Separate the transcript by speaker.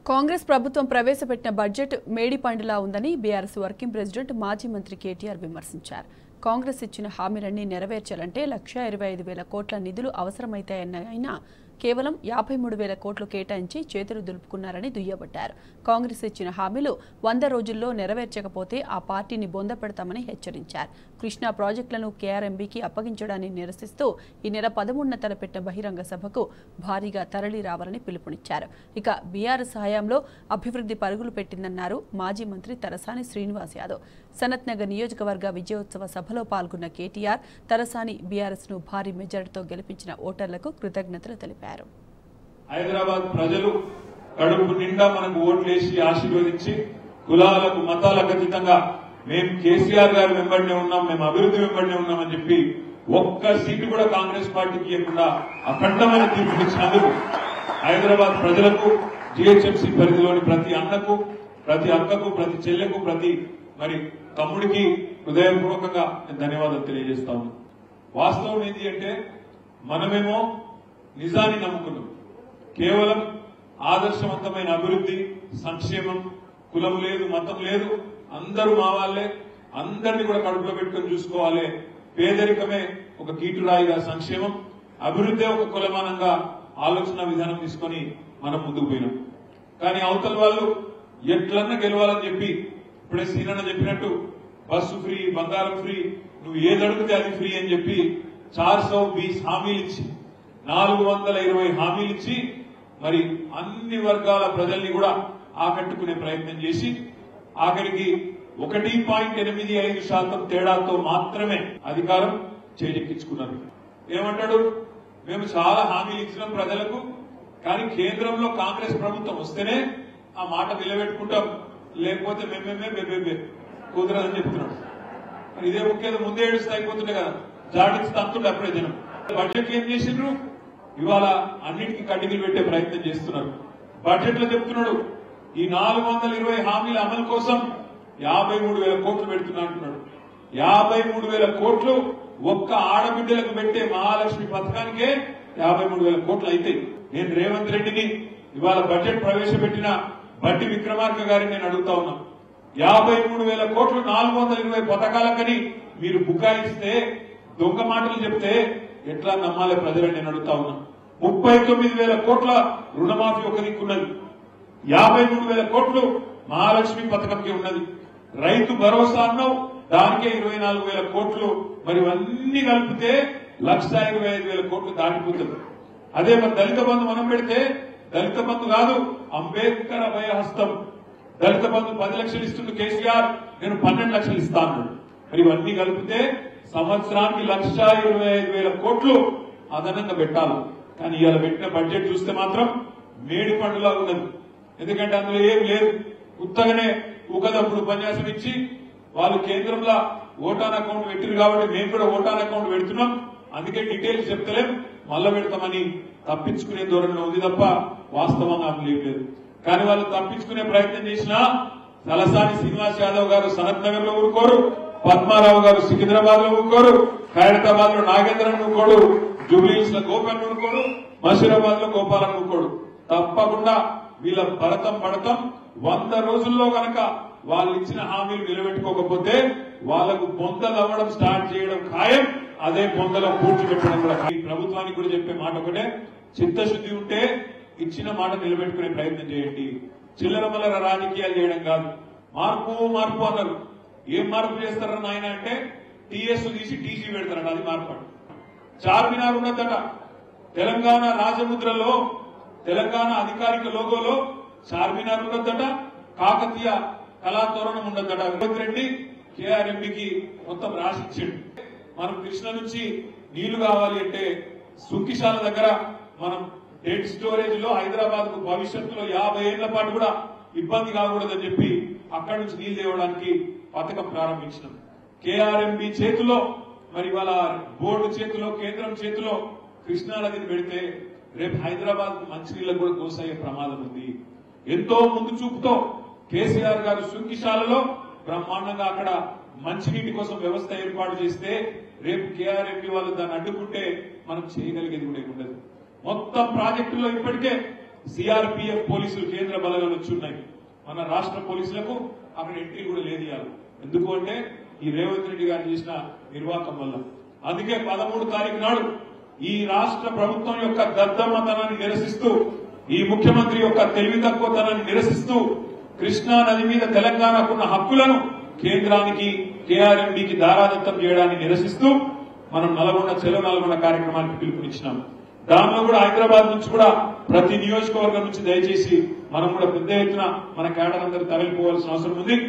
Speaker 1: కాంగ్రెస్ ప్రభుత్వం ప్రవేశపెట్టిన బడ్జెట్ మేడి పండులా ఉందని బీఆర్ఎస్ వర్కింగ్ ప్రెసిడెంట్ మాజీ మంత్రి కేటీఆర్ విమర్శించారు కాంగ్రెస్ ఇచ్చిన హామీలన్నీ నెరవేర్చాలంటే లక్ష ఇరవై ఐదు వేల కోట్ల నిధులు అవసరమైతాయన్న ఆయన కేవలం యాభై మూడు వేల కోట్లు కేటాయించి చేతులు దులుపుకున్నారని దుయ్యబట్టారు కాంగ్రెస్ ఇచ్చిన హామీలు వంద రోజుల్లో నెరవేర్చకపోతే ఆ పార్టీని బొంద పెడతామని హెచ్చరించారు కృష్ణా ప్రాజెక్టులను కేఆర్ఎంబీకి అప్పగించడాన్ని నిరసిస్తూ ఈ నెల పదమూడున తలపెట్టిన బహిరంగ సభకు భారీగా తరలి రావాలని పిలుపునిచ్చారు ఇక బీఆర్ఎస్ హయాంలో అభివృద్ధి పరుగులు పెట్టిందన్నారు మాజీ మంత్రి తలసాని శ్రీనివాస్ యాదవ్ సనత్ నగర్ నియోజకవర్గ విజయోత్సవ సభలో పాల్గొన్న కేటీఆర్ తలసాని బీఆర్ఎస్ ను భారీ మెజార్టీతో గెలిపించిన ఓటర్లకు కృతజ్ఞతలు తెలిపారు
Speaker 2: హైదరాబాద్ ప్రజలు కడుపు నిండా మనకు ఓట్లేసి ఆశీర్వదించి కులాలకు మతాలకు అతీతంగా మేము కేసీఆర్ గారు వెంబడినే ఉన్నాం మేము అభివృద్ధి వెంబడినే ఉన్నామని చెప్పి ఒక్క సీటు కూడా కాంగ్రెస్ పార్టీకి ఇవ్వకుండా అఖండమైన తీర్పునిచ్చినందుకు హైదరాబాద్ ప్రజలకు జిహెచ్ఎంసీ పరిధిలోని ప్రతి అన్నకు ప్రతి అక్కకు ప్రతి చెల్లెకు ప్రతి మరి తమ్ముడికి హృదయపూర్వకంగా నేను ధన్యవాదాలు తెలియజేస్తా ఉన్నాను వాస్తవం ఏంటి అంటే మనమేమో నిజాన్ని నమ్ముకున్నాం కేవలం ఆదర్శవంతమైన అభివృద్ధి సంక్షేమం కులం లేదు మతం లేదు అందరూ మా వాళ్ళే అందరినీ కూడా కడుపులో పెట్టుకొని చూసుకోవాలి పేదరికమే ఒక కీటురాయిగా సంక్షేమం అభివృద్ధి ఒక కులమానంగా ఆలోచన విధానం తీసుకొని మనం ముందుకు పోయినాం కానీ అవతల వాళ్ళు ఎట్లన్నా గెలవాలని చెప్పి ఇప్పుడే సీనన్న చెప్పినట్టు బస్సు ఫ్రీ బంగారం ఫ్రీ నువ్వు ఏది అడిగితే అది ఫ్రీ అని చెప్పి చార్ సౌ బీస్ హామీలు ఇచ్చి నాలుగు వందల ఇరవై హామీలు ఇచ్చి మరి అన్ని వర్గాల ప్రజల్ని కూడా ఆకట్టుకునే ప్రయత్నం చేసి ఆఖరికి ఒకటి పాయింట్ ఎనిమిది ఐదు శాతం తేడాతో మాత్రమే అధికారం చేజెక్కించుకున్నారు ఏమంటాడు మేము చాలా హామీలు ఇచ్చినాం ప్రజలకు కానీ కేంద్రంలో కాంగ్రెస్ ప్రభుత్వం వస్తేనే ఆ మాట నిలబెట్టుకుంటాం లేకపోతే మేమేమే బెబెబే కుదరదని చెప్తున్నాడు మరి ఇదే ముఖ్యంగా ముందే ఏడుస్తే అయిపోతుండే కదా జాడించి తంతుండే అప్పుడే జనం బడ్జెట్ ఏం చేసిండ్రు ఇవాళ అన్నిటికీ కడ్డిగిలు పెట్టే ప్రయత్నం చేస్తున్నారు బడ్జెట్ లో చెప్తున్నాడు ఈ నాలుగు వందల ఇరవై హామీల అమలు కోసం యాభై మూడు వేల కోట్లు పెడుతున్నా అంటున్నాడు యాభై మూడు వేల కోట్లు ఒక్క ఆడబిడ్డలకు పెట్టే మహాలక్ష్మి పథకానికే యాభై మూడు వేల కోట్లు అయితే నేను రేవంత్ రెడ్డిని ఇవాళ బడ్జెట్ ప్రవేశపెట్టిన బట్టి విక్రమార్క గారిని నేను అడుగుతా ఉన్నా యాభై మూడు వేల కోట్లు నాలుగు వందల ఇరవై పథకాలకని మీరు బుకాయిస్తే దొంగ మాటలు చెప్తే ఎట్లా నమ్మాలి ప్రజలని నేను అడుగుతా ఉన్నా ముప్పై తొమ్మిది వేల కోట్ల రుణమాఫీ ఒక దిక్కున్నది యాభై మూడు వేల కోట్లు మహాలక్ష్మి పథకంకి ఉన్నది రైతు భరోసా అన్నావు దానికే ఇరవై నాలుగు వేల కోట్లు మరి అన్ని కలిపితే లక్ష ఇరవై ఐదు వేల కోట్లు దాటిపోతుంది అదే మరి దళిత బంధు మనం పెడితే దళిత బంధు కాదు అంబేద్కర్ అభయహస్తం దళిత బంధు పది లక్షలు ఇస్తుంది కేసీఆర్ నేను పన్నెండు లక్షలు ఇస్తా అన్నాడు మరి ఇవన్నీ కలిపితే సంవత్సరానికి లక్ష ఇరవై ఐదు వేల కోట్లు అదనంగా పెట్టాలి కానీ ఇవాళ పెట్టిన బడ్జెట్ చూస్తే మాత్రం మేడి పండులా ఉన్నది ఎందుకంటే అందులో ఏం లేదు ఉత్తగానే ఊకదప్పుడు ఉపన్యాసం ఇచ్చి వాళ్ళు కేంద్రంలో ఓటాన్ అకౌంట్ పెట్టిరు కాబట్టి మేము కూడా ఓటాన్ అకౌంట్ పెడుతున్నాం అందుకే డీటెయిల్స్ చెప్తలేం మళ్ళా పెడతామని తప్పించుకునే ధోరణిలో ఉంది తప్ప వాస్తవంగా అందులో ఏం లేదు కానీ వాళ్ళు తప్పించుకునే ప్రయత్నం చేసినా తలసాని శ్రీనివాస్ యాదవ్ గారు సనత్ నగర్ లో ఊరుకోరు పద్మారావు గారు సికింద్రాబాద్ లో ఊరుకోరు ఖైరతాబాద్ లో నాగేంద్రన్ ఊరుకోడు జూబ్లీహిల్స్ లో గోపాల్ ఊరుకోడు మషీరాబాద్ లో గోపాలన్ ఊరుకోడు తప్పకుండా వీళ్ళ భరతం పడతాం వంద రోజుల్లో గనక వాళ్ళు ఇచ్చిన హామీలు నిలబెట్టుకోకపోతే వాళ్ళకు బొందలు అవ్వడం స్టార్ట్ చేయడం ఖాయం అదే బొందలో పూర్తి పెట్టడం కూడా ఖాయం. ఈ ప్రభుత్వానికి కూడా చెప్పే మాట ఒకటే చిత్తశుద్ధి ఉంటే ఇచ్చిన మాట నిలబెట్టుకునే ప్రయత్నం చేయండి చిల్లర మల్లర రాజకీయాలు చేయడం కాదు మార్పు మార్పు అన్నారు ఏం మార్పు చేస్తారని ఆయన అంటే టీఎస్ తీసి టీసీ పెడతారట అది మార్పు అంట. చార్మినార్ ఉన్నదట తెలంగాణ రాజముద్రలో తెలంగాణ అధికారిక లోగోలో చార్మినార్ ఉన్నదట కాకతీయ కళాతోరణం ఉండదట రేవంత్ రెడ్డి కేఆర్ఎంబికి మొత్తం రాసిచ్చిండు మనం కృష్ణ నుంచి నీళ్లు కావాలి అంటే సుంకిశాల దగ్గర మనం డెడ్ స్టోరేజ్ లో హైదరాబాద్ కు భవిష్యత్తులో యాభై ఏళ్ల పాటు కూడా ఇబ్బంది కాకూడదని చెప్పి అక్కడి నుంచి నీళ్లు తేవడానికి పథకం ప్రారంభించినాం కేఆర్ఎంబి చేతిలో మరి వాళ్ళ బోర్డు చేతిలో కేంద్రం చేతిలో కృష్ణా నదిని పెడితే రేపు హైదరాబాద్ కు మంచినీళ్ళకు కూడా కోసయ్యే ప్రమాదం ఉంది ఎంతో ముందు చూపుతో కేసీఆర్ గారు సుంకిశాలలో బ్రహ్మాండంగా అక్కడ మంచినీటి కోసం వ్యవస్థ ఏర్పాటు చేస్తే రేపు కేఆర్ఎంపీ వాళ్ళు దాన్ని అడ్డుకుంటే మనం చేయగలిగేది కూడా ఏమి ఉండదు మొత్తం ప్రాజెక్టులో ఇప్పటికే సిఆర్పిఎఫ్ పోలీసులు కేంద్ర నేర బలగాలు వచ్చి ఉన్నాయి మన రాష్ట్ర పోలీసులకు అక్కడ ఎంట్రీ కూడా లేదు ఇవాళ ఎందుకు అంటే ఈ రేవంత్ రెడ్డి గారు చేసిన నిర్వాహకం వల్ల అందుకే పదమూడు తారీఖు నాడు ఈ రాష్ట్ర ప్రభుత్వం యొక్క దద్దమ్మతనాన్ని నిరసిస్తూ ఈ ముఖ్యమంత్రి యొక్క తెలివి తక్కువతనాన్ని నిరసిస్తూ కృష్ణా నది మీద తెలంగాణకున్న హక్కులను కేంద్రానికి కేఆర్ఎండికి దారాదత్తం చేయడాన్ని నిరసిస్తూ మనం నల్గొండ చెలో నల్గొండ కార్యక్రమానికి పిలుపునిచ్చినాం దానిలో కూడా హైదరాబాద్ నుంచి కూడా ప్రతి నియోజకవర్గం నుంచి దయచేసి మనం కూడా పెద్ద ఎత్తున మన కేడర్ అందరూ తరలిపోవాల్సిన అవసరం ఉంది